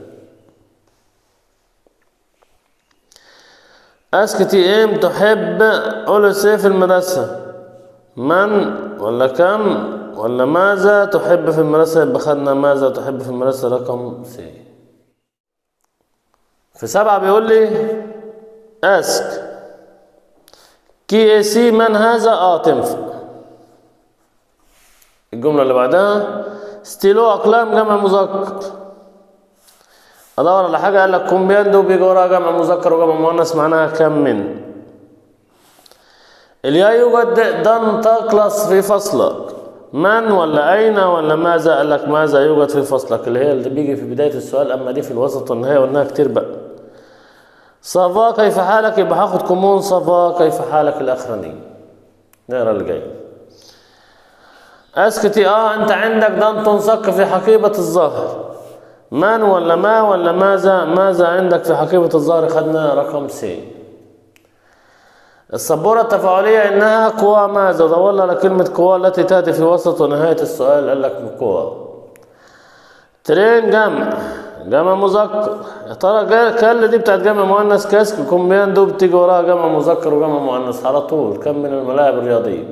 أسكتي إم تحب قول في المدرسة من ولا كم ولا ماذا تحب في المدرسة يبقى خدنا ماذا تحب في المدرسة رقم سي في سبعة بيقول لي أسك كي اي سي من هذا اه تنفع الجملة اللي بعدها ستيلو أقلام جمع مذكر ادور على حاجه قال لك كومبياندو بيجي وراها جمع مذكر وجمع مؤنث معناها كم من اليا يوجد دان تقلص في فصلك من ولا اين ولا ماذا قال لك ماذا يوجد في فصلك اللي هي اللي بيجي في بدايه السؤال اما دي في الوسط والنهايه قلناها كتير بقى صفا كيف حالك يبقى هاخد كومون صفا كيف حالك الاخراني نقرا اللي جاي اسكتي اه انت عندك دان تنصك في حقيبه الظهر من ولا ما ولا ماذا ماذا عندك في حقيبة الظهر خدنا رقم سي السبورة التفاعلية إنها قوى ماذا دورنا على كلمة قوى التي تأتي في وسط ونهاية السؤال قال لك قوى ترين جمع جمع مذكر يا ترى كل دي بتاعت جمع مؤنث كاسك كومبياندو بتيجي وراها جمع مذكر وجمع مؤنث على طول كم من الملاعب الرياضية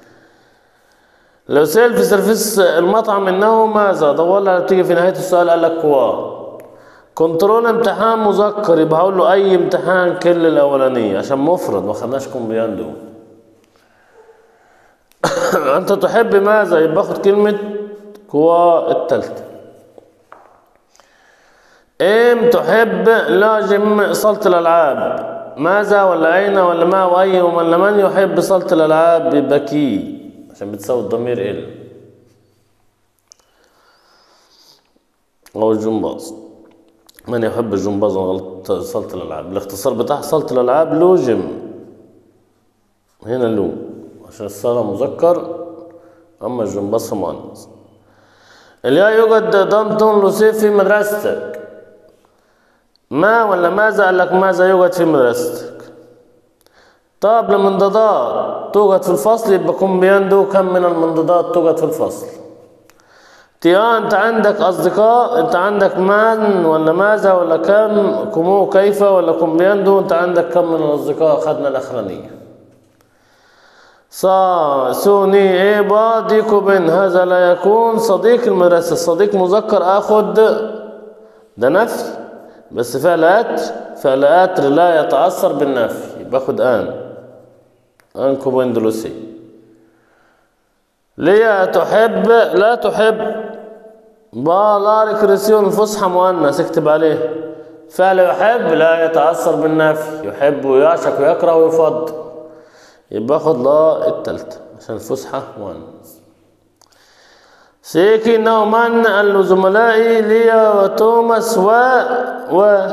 لو سأل في سيرفيس المطعم انه ماذا دورنا بتيجي في نهايه السؤال قال لك كوا كنترول امتحان مذكر يبقى هقول له اي امتحان كل الاولانيه عشان مفرد ما خدناش كومبياندو انت تحب ماذا يبقى اخد كلمه كوا التالتة ام تحب لازم صالة الالعاب ماذا ولا اين ولا ما واي ولا من يحب صالة الالعاب يبقى كي عشان بتساوي الضمير ال أو الجمباز من يحب الجمباز غلط صالة الألعاب الاختصار بتاع صالة الألعاب لو جيم هنا لو عشان الصالة مذكر أما الجمباز مؤنث الياء يوجد دانتون لوسيف في مدرستك ما ولا ماذا قال لك ماذا يوجد في مدرستك طب المنضدات توجد في الفصل يبقى كومبياندو كم من المنضدات توجد في الفصل تيا انت عندك اصدقاء انت عندك من ولا ماذا ولا كم كمو كيف ولا كومبياندو انت عندك كم من الاصدقاء خدنا الاخرانيه صا سوني ايه با ديكو بن هذا لا يكون صديق المدرسة الصديق مذكر اخد ده نفي بس فعلات فعلات لا يتأثر بالنفي باخد ان ان كوبين دلوسي ليا تحب لا تحب با لا ريكريسيون الفصحى مؤنث اكتب عليه فعل يحب لا يتأثر بالنفي يحب ويعشق ويكره ويفضل يبقى اخد لا التالتة عشان الفسحة مؤنث سيكي نومان قال له زملائي ليا وتوماس و و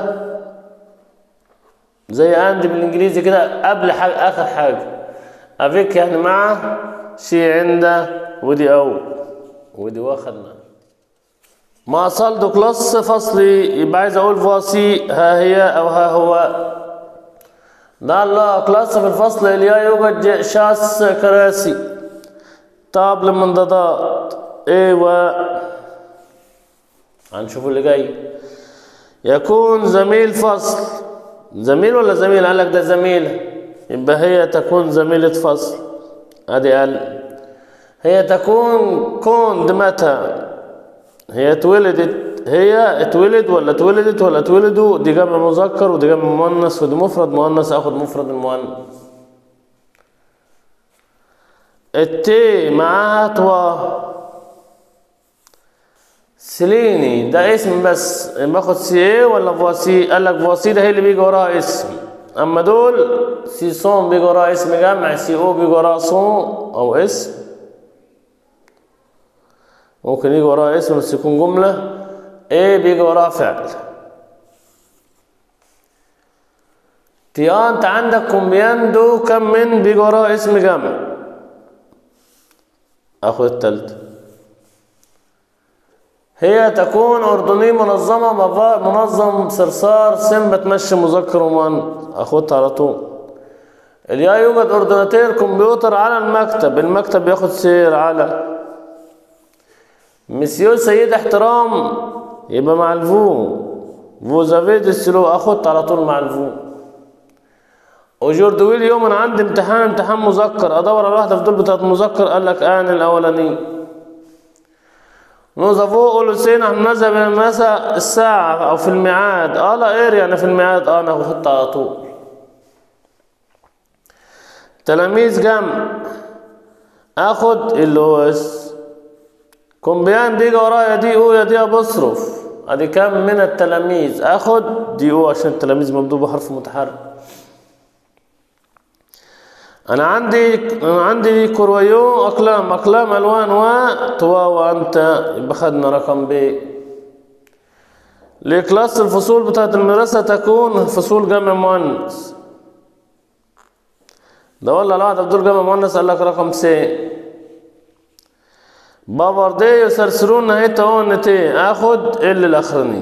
زي عندي بالانجليزي كده قبل حاجة اخر حاجة افيك يعني مع شي عنده ودي او ودي واخدنا مع صال كلاس فصلي يبقى عايز اقول فاسي ها هي او ها هو ده الله كلاس في الفصل اليا يوجد شاس كراسي طابل منضدات ايوه هنشوف اللي جاي يكون زميل فصل زميل ولا زميل قال لك ده زميل يبقى هي تكون زميلة فصل ادي قال هي تكون كوند متى هي اتولدت هي اتولد ولا اتولدت ولا اتولدوا دي جمع مذكر ودي جمع مؤنث ودي مفرد مؤنث اخد مفرد المؤنث التي معاها توا سليني ده اسم بس باخد سي ايه ولا فواسي قال لك فواسي ده هي اللي بيجي وراها اسم اما دول سي صون بيجي وراها اسم جمع سي او بيجي وراها صون او اسم ممكن يجي وراها اسم بس يكون جملة ايه بيجي وراها فعل تيا انت عندك كومبياندو كم من بيجي وراها اسم جمع اخد التالتة هي تكون أردني منظمة منظم صرصار سم بتمشي مذكر ومؤنث أخدها على طول اليا يوجد أردناتير كمبيوتر على المكتب المكتب بياخد سير على مسيو سيد احترام يبقى مع الفو فوزافي دي السلو أخدها على طول مع الفو وجوردويل يوم أنا عندي امتحان امتحان مذكر أدور على واحدة في دول بتاعت مذكر قال لك آن الأولاني نوظفوه قولوا سين احنا نذهب الى المدرسة الساعة او في الميعاد اه لا اير يعني في الميعاد اه انا هاخدها على طول تلاميذ جمع اخد اللي هو اس كومبيان بيجي ورايا دي او يا دي بصرف ادي كام من التلاميذ اخد دي او عشان التلاميذ مبدوء بحرف متحرك انا عندي أنا عندي كرويو اقلام اقلام الوان و توا وانت يبقى خدنا رقم ب لكلاس الفصول بتاعت المدرسة تكون فصول جمع مؤنث ده ولا لا ده بدول جمع مؤنث قال لك رقم س بابردي يسرسرون نهايته هون تي اخد ال الاخراني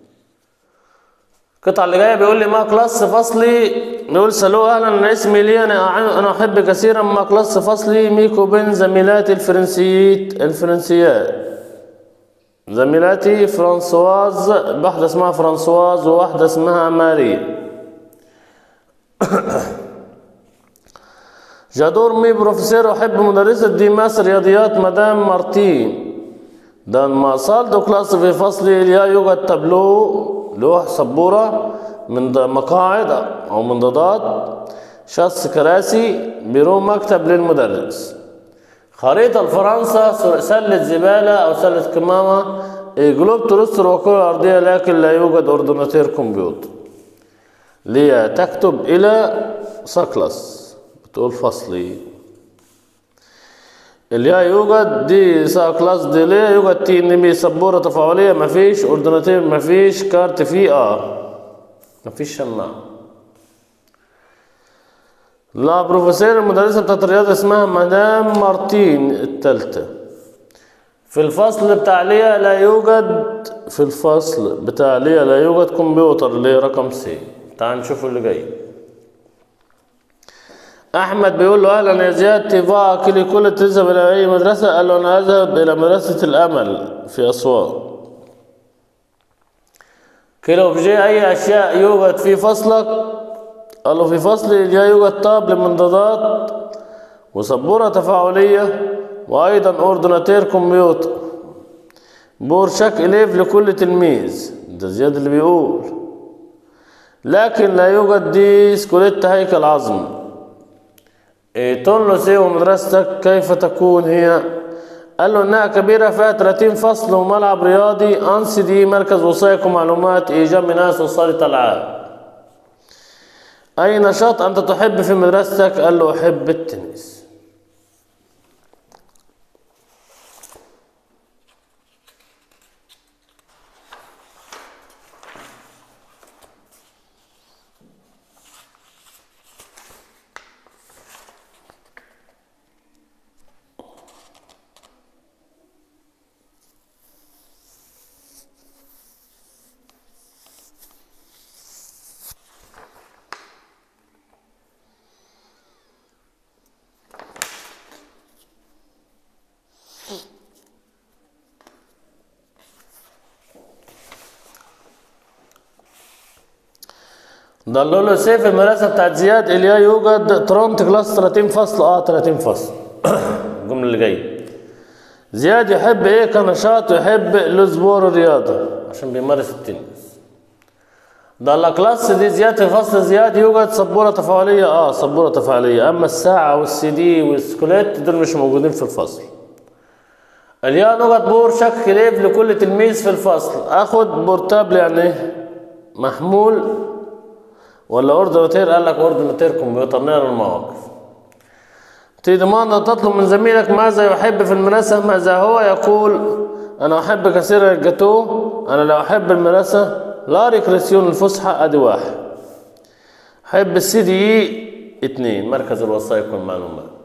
القطعة اللي جاية بيقول لي ما كلاس فصلي بيقول سلو اهلا انا اسمي لي انا انا احب كثيرا ما كلاس فصلي ميكو بين زميلاتي الفرنسيات الفرنسيات زميلاتي فرانسواز واحدة اسمها فرانسواز وواحدة اسمها ماري جادور مي بروفيسور احب مدرسة دي ماس رياضيات مدام مارتين ده ما صار دو كلاس في فصلي اليا يوجد تابلو لوح سبورة من مقاعد أو منضدات شخص كراسي بيرو مكتب للمدرس خريطة لفرنسا سلة زبالة أو سلة كمامة جلوب ترسر وكرة الأرضية لكن لا يوجد أردناتير كمبيوتر ليا تكتب إلى سكلس بتقول فصلي الياء يوجد دي سا كلاس دي ليه يوجد تي ان بي سبورة تفاعلية مفيش اورديناتير مفيش كارت فيه اه مفيش شماعة لا بروفيسور المدرسة بتاعت الرياضة اسمها مدام مارتين التالتة في الفصل بتاع ليا لا يوجد في الفصل بتاع ليا لا يوجد كمبيوتر اللي هي رقم سي تعال نشوف اللي جاي احمد بيقول له اهلا يا زياد تيفا كلي كل تذهب الى اي مدرسه قال له انا اذهب الى مدرسه الامل في اسوان كيلو اوبجي اي اشياء يوجد في فصلك قال له في فصلي لا يوجد طاب للمنضدات وسبوره تفاعليه وايضا اورديناتير كمبيوتر بورشاك اليف لكل تلميذ ده زياد اللي بيقول لكن لا يوجد دي سكوليت هيكل عظمي إيه تونلوس ايه ومدرستك كيف تكون هي قال له انها كبيره فيها 30 فصل وملعب رياضي انسي دي مركز وثائق ومعلومات ايجاب ناس وصاله العاب اي نشاط انت تحب في مدرستك قال له احب التنس ضلوا له سيف المدرسه بتاعت زياد اليا يوجد ترونت كلاس 30 فصل اه 30 فصل الجمله اللي جايه زياد يحب ايه كنشاط يحب الاسبور الرياضه عشان بيمارس التنس ضل كلاس دي زياد في فصل زياد يوجد سبوره تفاعليه اه سبوره تفاعليه اما الساعه والسي دي والسكوليت دول مش موجودين في الفصل اليا نقط بور شك ليف لكل تلميذ في الفصل اخد بورتابل يعني ايه محمول ولا اورديناتير قال لك اورديناتير كمبيوتر نقرا المواقف تضمن تطلب من زميلك ماذا يحب في المدرسة ماذا هو يقول أنا أحب كثيرا الجاتو أنا لا أحب المدرسة لا ريكريسيون الفسحة أدي واحد أحب السي دي إي اتنين مركز الوثائق والمعلومات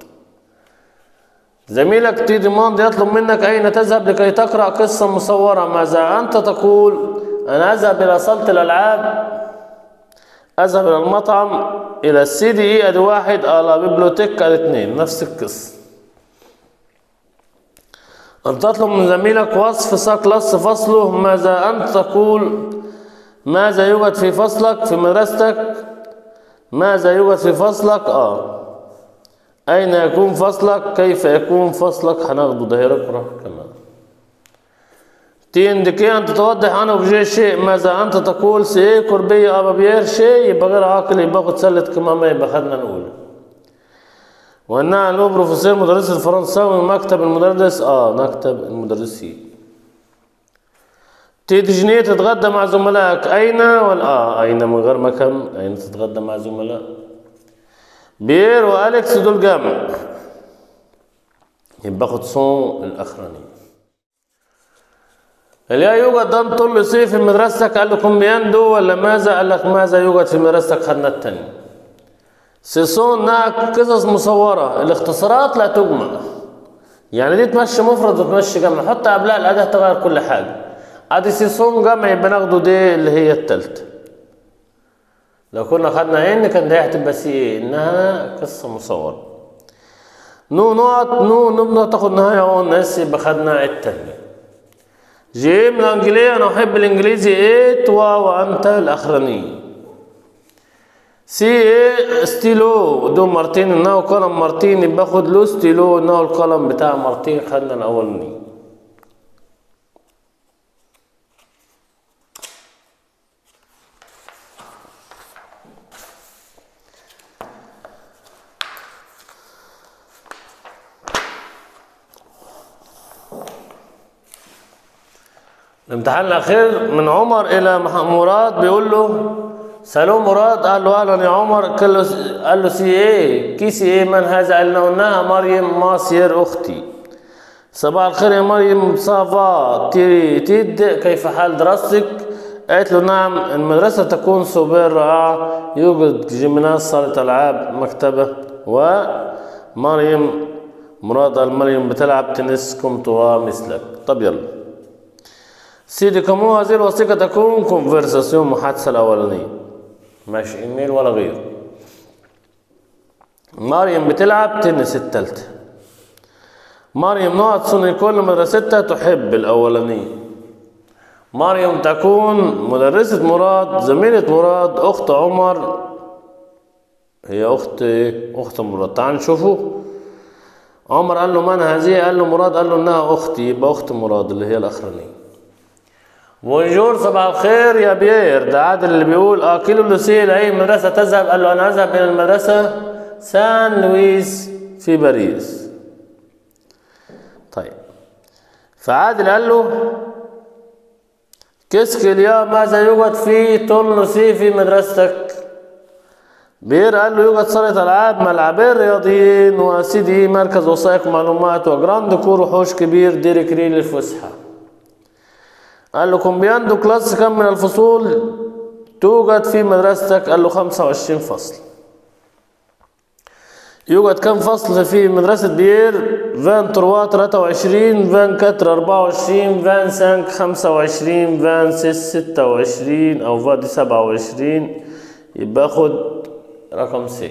زميلك تي ديماند يطلب منك أين تذهب لكي تقرأ قصة مصورة ماذا أنت تقول أنا أذهب إلى صالة الألعاب اذهب الى المطعم الى السي دي اي ادي واحد الى بيبليوتيك ادي اتنين نفس القصه ان تطلب من زميلك وصف ساكلس فصله ماذا انت تقول ماذا يوجد في فصلك في مدرستك ماذا يوجد في فصلك اه اين يكون فصلك كيف يكون فصلك هناخده ده يقرا كمان تندكي أن توضح أنا وجه شيء ماذا أنت تقول سي كربية أبا بير شيء يبقى غير عاقل يبقى قد سلت كما ما يبقى خدنا نقول وأنها له بروفيسور مدرس الفرنساوي مكتب المدرس آه مكتب المدرسين تيجي تتغدى مع زملائك أين ولا آه أين من غير مكان أين تتغدى مع زملاء بير وأليكس دول جامع يبقى خد صون الأخراني لا يوجد دم طول صيف في مدرستك قال لكم بيندو ولا ماذا قال لك ماذا يوجد في مدرستك خدنا التاني سيسون ناك قصص مصورة الاختصارات لا تجمع يعني دي تمشي مفرد وتمشي جمع حط قبلها الأداة تغير كل حاجة ادي سيسون جمع يبقى ناخده دي اللي هي التالتة لو كنا خدنا ان كان دي هتبقى سي ايه انها قصة مصورة نو نقط نو نبنى تاخد نهاية اون اس يبقى خدنا التانية جي من الانجليزي انا احب الانجليزي ايت و وانت الاخراني سي ايه ستيلو دو مارتين انه قلم مارتين باخد له ستيلو انه القلم بتاع مارتين خدنا الاولاني الامتحان الاخير من عمر الى مح- مراد بيقول له سالوه مراد قال له اهلا يا عمر قال له قال له سي ايه كي سي ايه من هذا قال له انها مريم ماسير اختي صباح الخير يا مريم صافا تيري تيد كيف حال دراستك قالت له نعم المدرسة تكون سوبر رائعة يوجد جيمناز صالة ألعاب مكتبة ومريم مراد المريم بتلعب تنس كومتوا مثلك طب يلا سيدي كمو هذه الوثيقة تكون كونفرساسيون محادثة الأولانية ماشي إيميل ولا غيره مريم بتلعب تنس التالتة مريم نقط صنع كل مدرستها تحب الأولانية مريم تكون مدرسة مراد زميلة مراد أخت عمر هي أخت إيه؟ أخت مراد تعال نشوفه عمر قال له من هذه قال له مراد قال له إنها أختي يبقى أخت مراد اللي هي الأخرانية بونجور صباح الخير يا بيير ده عادل اللي بيقول اه كيلو لوسي لأي مدرسة تذهب قال له أنا أذهب إلى المدرسة سان لويس في باريس طيب فعادل قال له كسك اليوم ماذا يوجد في تولنسي في مدرستك بير قال له يوجد صالة ألعاب ملعبين رياضيين وسيدي مركز وثائق معلومات وجراند كور وحوش كبير ديريكري للفسحة قال له كومبياندو كلاس كم من الفصول توجد في مدرستك قال له 25 فصل يوجد كم فصل في مدرسة بيير فان تروا 23 فان كاتر 24 فان سانك 25 فان سيس 26 أو فادي 27 يبقى خد رقم سي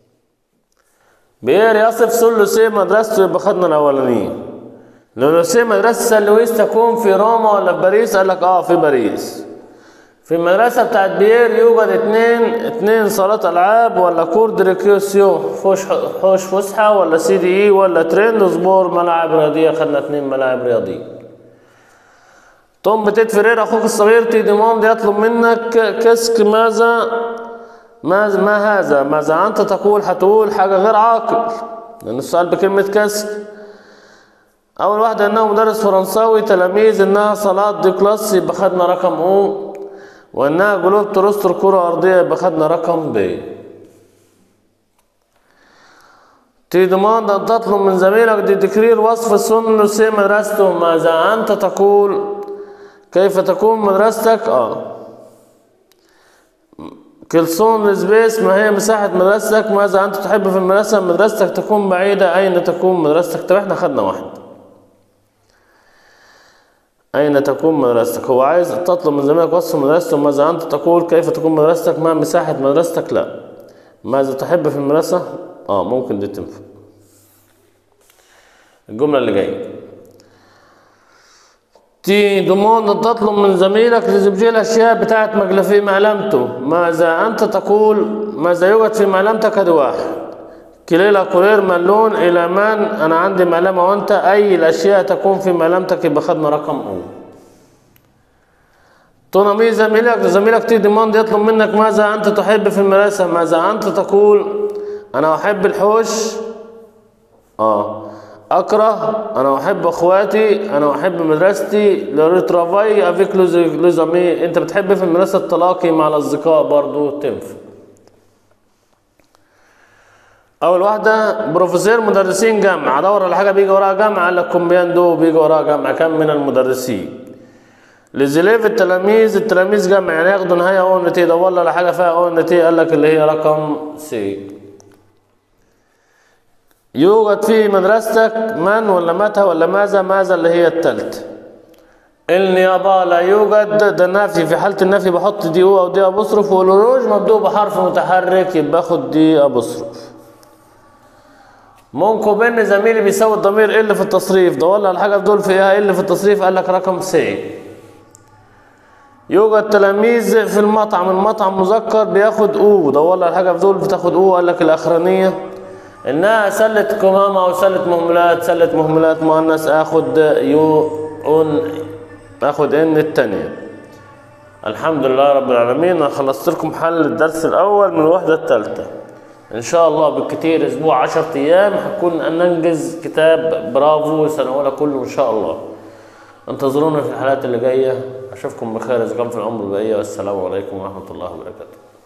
بيير يصف سلو سي مدرسته يبقى خدنا الأولانية لو سي مدرسة سان لويس تكون في روما ولا في باريس قال لك اه في باريس في المدرسة بتاعت بيير يوجد اتنين اتنين صالات ألعاب ولا كور دريكيوسيو فوش حوش فسحة ولا سي دي اي ولا ترند سبور ملاعب رياضية خدنا اتنين ملاعب رياضية توم بتيت فرير أخوك الصغير تي ديموند يطلب منك كسك ماذا ماذا ما هذا ماذا أنت تقول هتقول حاجة غير عاقل لأن السؤال بكلمة كسك أول واحدة إنه مدرس فرنساوي تلاميذ إنها صلاة دي كلاس يبقى خدنا رقم أو وإنها جلوب تروستر كرة أرضية يبقى خدنا رقم ب تي ديماند أن تطلب من زميلك دي تكرير وصف سن سي مدرسته ماذا أنت تقول كيف تكون مدرستك آه كلسون سبيس ما هي مساحة مدرستك ماذا أنت تحب في المدرسة مدرستك تكون بعيدة أين تكون مدرستك طب احنا خدنا واحد أين تكون مدرستك هو عايز تطلب من زميلك وصف مدرسته ماذا أنت تقول كيف تكون مدرستك ما مساحة مدرستك لا ماذا تحب في المدرسة آه ممكن دي تنفع الجملة اللي جاية تي دوموند تطلب من زميلك لزبجي الأشياء بتاعت مجلفي معلمته ماذا أنت تقول ماذا يوجد في معلمتك هذا واحد كليلا كورير ملون إلى من أنا عندي معلمة وأنت أي الأشياء تكون في معلمتك يبقى خدنا رقم أو تونامي زميلك زميلك تي ديموند يطلب منك ماذا أنت تحب في المدرسة ماذا أنت تقول أنا أحب الحوش آه أكره أنا أحب أخواتي أنا أحب مدرستي لو ترافاي أفيك لوزامي أنت بتحب في المدرسة التلاقي مع الأصدقاء برضو تنفع أول واحدة بروفيسور مدرسين جامعة أدور على حاجة بيجي وراها جامعة قال لك كومبياندو بيجي وراها جامعة كم من المدرسين لزليف التلاميذ التلاميذ جامعة يعني ياخدوا نهاية أو ان تي دور على حاجة فيها أو ان تي قال لك اللي هي رقم سي يوجد في مدرستك من ولا متى ولا ماذا ماذا اللي هي التالتة النيابة لا يوجد ده نفي في حالة النفي بحط دي او او دي ابوستروف والروج مبدوء بحرف متحرك يبقى باخد دي ابوستروف ممكن بين زميلي بيساوي الضمير ايه اللي في التصريف دور على حاجه في دول فيها ايه اللي في التصريف قال لك رقم سي يوجد تلاميذ في المطعم المطعم مذكر بياخد او دور على حاجه في دول بتاخد او قال لك الاخرانيه انها سله كمامه او سله مهملات سله مهملات مؤنث اخد يو اون اخد ان الثانيه الحمد لله رب العالمين انا خلصت لكم حل الدرس الاول من الوحده الثالثه ان شاء الله بالكتير اسبوع 10 ايام هكون ننجز كتاب برافو سنه اولى كله ان شاء الله انتظرونا في الحلقات اللي جايه اشوفكم بخير اذا كان في العمر البقيه والسلام عليكم ورحمه الله وبركاته